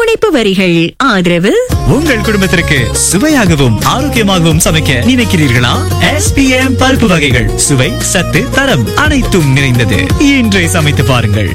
இணைப்பு வரிகள் ஆதரவு உங்கள் குடும்பத்திற்கு சுவையாகவும் ஆரோக்கியமாகவும் சமைக்க நினைக்கிறீர்களா எஸ்பிஎம் பருப்பு வகைகள் சுவை சத்து தரம் அனைத்தும் நிறைந்தது இன்றே சமைத்து பாருங்கள்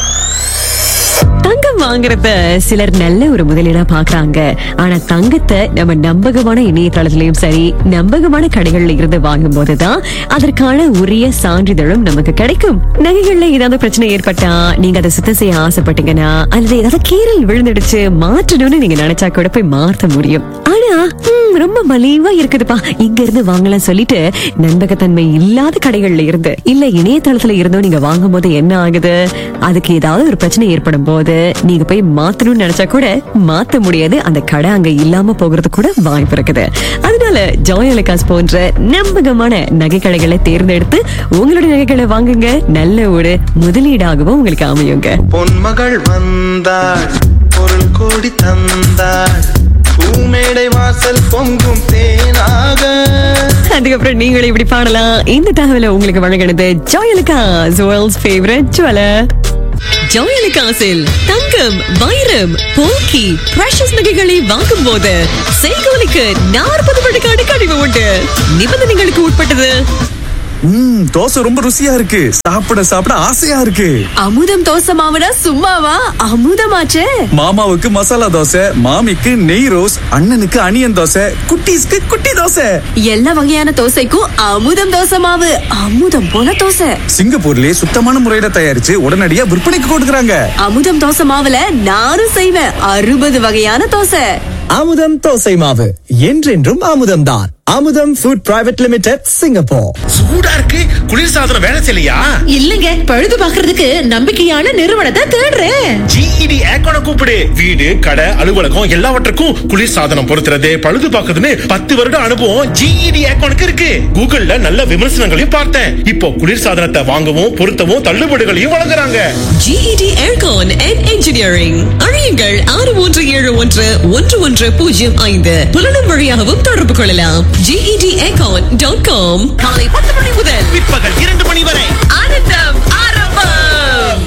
தங்கம் வாங்குறத சிலர் நல்ல ஒரு முதலீடா பாக்குறாங்க ஆனா தங்கத்தை நம்ம நம்பகமான இணையதளத்திலயும் சரி நம்பகமான கடைகள்ல இருந்து வாங்கும் போதுதான் அதற்கான உரிய சான்றிதழும் நமக்கு கிடைக்கும் நகைகள்ல ஏதாவது பிரச்சனை ஏற்பட்டா நீங்க அதை சுத்தம் செய்ய ஆசைப்பட்டீங்கன்னா அல்லது ஏதாவது கீரல் விழுந்துடுச்சு மாற்றணும்னு நீங்க நினைச்சா கூட போய் மாத்த முடியும் ஆனா ஹம், ரொம்ப மலிவா இருக்குதுப்பா இங்க இருந்து வாங்கலாம் சொல்லிட்டு நம்பகத்தன்மை இல்லாத கடைகள்ல இருந்து இல்ல இணையதளத்துல இருந்தோ நீங்க வாங்கும் போது என்ன ஆகுது அதுக்கு ஏதாவது ஒரு பிரச்சனை ஏற்படும் போது நீங்க போய் மாத்தணும்னு நினைச்சா கூட மாத்த முடியாது அந்த கடை அங்க இல்லாம போகிறது கூட வாய்ப்பு இருக்குது அதனால ஜாய் அலகாஸ் போன்ற நம்பகமான நகை கடைகளை தேர்ந்தெடுத்து உங்களுடைய நகைகளை வாங்குங்க நல்ல ஒரு முதலீடாகவும் உங்களுக்கு அமையுங்க பொன்மகள் வந்தாள் பொருள் கோடி தந்தாள் பூமேடை வாசல் பொங்கும் தேனாக அதுக்கப்புறம் நீங்களும் இப்படி பாடலாம் இந்த தகவலை உங்களுக்கு வழங்கினது ஜாயலுகாஸ் வேர்ல்ட்ஸ் ஃபேவரட் ஜுவலர் ஜாயலுகாஸில் தங்கம் வைரம் போக்கி பிரஷஸ் நகைகளை வாங்கும் போது செய்கோலிக்கு நாற்பது விழுக்காடு கழிவு உண்டு நிபந்தனைகளுக்கு உட்பட்டது ம் தோசை ரொம்ப ருசியா இருக்கு சாப்பிட சாப்பிட ஆசையா இருக்கு அமுதம் தோசை மாவுனா சும்மாவா அமுதமாச்சே மாமாவுக்கு மசாலா தோசை மாமிக்கு நெய் ரோஸ் அண்ணனுக்கு அனியன் தோசை குட்டீஸ்க்கு குட்டி தோசை எல்லா வகையான தோசைக்கும் அமுதம் தோசை மாவு அமுதம் போல தோசை சிங்கப்பூர்லயே சுத்தமான முறையில தயாரிச்சு உடனடியா விற்பனைக்கு கொடுக்கறாங்க அமுதம் தோசை மாவுல நானும் செய்வேன் அறுபது வகையான தோசை அமுதம் தோசை மாவு என்றென்றும் அமுதம்தான் அமுதம் ஃபுட் பிரைவேட் லிமிடெட் சிங்கப்பூர் சூடா இருக்கு குளிர் சாதனம் வேலை செய்யலையா இல்லங்க பழுது பாக்குறதுக்கு நம்பிக்கையான நிறுவனத்தை தேடுறேன் ஜிஇடி ஏக்கோன கூப்பிடு வீடு கடை அலுவலகம் எல்லாவற்றுக்கும் குளிர் சாதனம் பொருத்துறது பழுது பார்க்கறதுன்னு பத்து வருட அனுபவம் ஜிஇடி ஏக்கோனுக்கு இருக்கு கூகுள்ல நல்ல விமர்சனங்களையும் பார்த்தேன் இப்போ குளிர் சாதனத்தை வாங்கவும் பொருத்தவும் தள்ளுபடிகளையும் வழங்குறாங்க GED Aircon and Engineering அழையுங்கள் ஆறு ஒன்று ஏழு ஒன்று ஒன்று ஒன்று பூஜ்ஜியம் ஐந்து புலனும் வழியாகவும் தொடர்பு கொள்ளலாம் GED Aircon டாட் காம் காலை பத்து மணி முதல் பிற்பகல் இரண்டு மணி வரை ஆனந்தம் ஆரம்பம்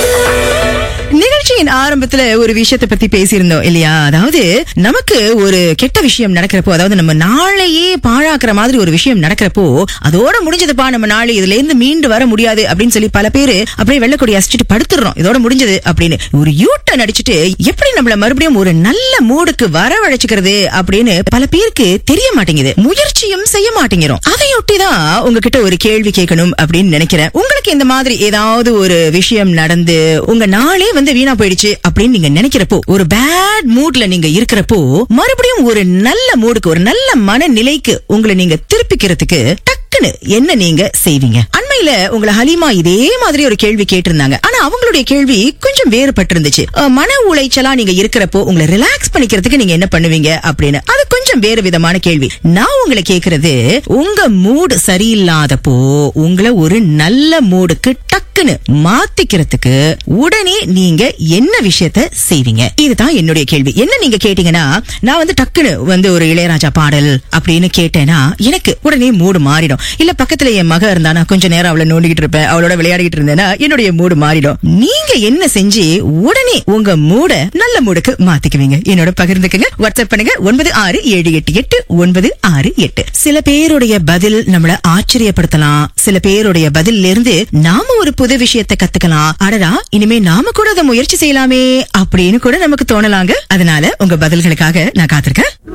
நிகழ்ச்சியின் ஆரம்பத்துல ஒரு விஷயத்தை பத்தி பேசியிருந்தோம் இல்லையா அதாவது நமக்கு ஒரு கெட்ட விஷயம் நடக்கிறப்போ அதாவது நம்ம நாளையே பாழாக்குற மாதிரி ஒரு விஷயம் நடக்கிறப்போ அதோட முடிஞ்சதுப்பா நம்ம நாளை இதுல இருந்து மீண்டு வர முடியாது அப்படின்னு சொல்லி பல பேரு அப்படியே வெள்ளக்கொடி அசிச்சுட்டு படுத்துடுறோம் இதோட முடிஞ்சது அப்படின்னு ஒரு யூட்டன் அடிச்சுட்டு எப்படி நம்மள மறுபடியும் ஒரு நல்ல மூடுக்கு வரவழைச்சுக்கிறது அப்படின்னு பல பேருக்கு தெரிய மாட்டேங்குது முயற்சியும் செய்ய மாட்டேங்கிறோம் அதையொட்டி தான் உங்ககிட்ட ஒரு கேள்வி கேட்கணும் அப்படின்னு நினைக்கிறேன் உங்களுக்கு இந்த மாதிரி ஏதாவது ஒரு விஷயம் நடந்து உங்க நாளே வந்து வீணா போயிடுச்சு அப்படின்னு நீங்க நினைக்கிறப்போ ஒரு பேட் மூட்ல நீங்க இருக்கிறப்போ மறுபடியும் ஒரு நல்ல மூடுக்கு ஒரு நல்ல மனநிலைக்கு உங்களை நீங்க திருப்பிக்கிறதுக்கு டக்குன்னு என்ன நீங்க செய்வீங்க அண்மையில உங்களை ஹலிமா இதே மாதிரி ஒரு கேள்வி கேட்டிருந்தாங்க ஆனா அவங்களுடைய கேள்வி கொஞ்சம் வேறுபட்டிருந்துச்சு அஹ், மன உளைச்சலா நீங்க இருக்கிறப்போ உங்களை ரிலாக்ஸ் பண்ணிக்கிறதுக்கு நீங்க என்ன பண்ணுவீங்க அப்படின்னு அது கொஞ்சம் வேறு விதமான கேள்வி நான் உங்களை கேக்குறது உங்க மூடு சரியில்லாதப்போ உங்களை ஒரு நல்ல மூடுக்கு டக்குன்னு மாத்திக்கிறதுக்கு உடனே நீங்க என்ன விஷயத்த செய்வீங்க இதுதான் என்னுடைய கேள்வி என்ன நீங்க கேட்டீங்கன்னா நான் வந்து டக்குன்னு வந்து ஒரு இளையராஜா பாடல் அப்படின்னு கேட்டேன்னா எனக்கு உடனே மூடு மாறிடும் இல்ல பக்கத்துல என் மக இருந்தா நான் கொஞ்ச நேரம் அவளை நோண்டிக்கிட்டு இருப்பேன் அவளோட விளையாடிட்டு இருந்தேன்னா என்னுடைய மூடு மாறிடும் நீங்க என்ன செஞ்சு உடனே உங்க மூட நல்ல மூடுக்கு மாத்திக்குவீங்க என்னோட பகிர்ந்துக்குங்க வாட்ஸ்அப் பண்ணுங்க ஒன்பது ஆறு ஏழு எட்டு எட்டு ஒன்பது ஆறு எட்டு சில பேருடைய பதில் நம்மள ஆச்சரியப்படுத்தலாம் சில பேருடைய பதில்ல இருந்து நாம ஒரு புது விஷயத்தை கத்துக்கலாம் அடடா இனிமே நாம கூட அதை முயற்சி செய்யலாமே அப்படின்னு கூட நமக்கு தோணலாங்க அதனால உங்க பதில்களுக்காக நான் காத்திருக்கேன்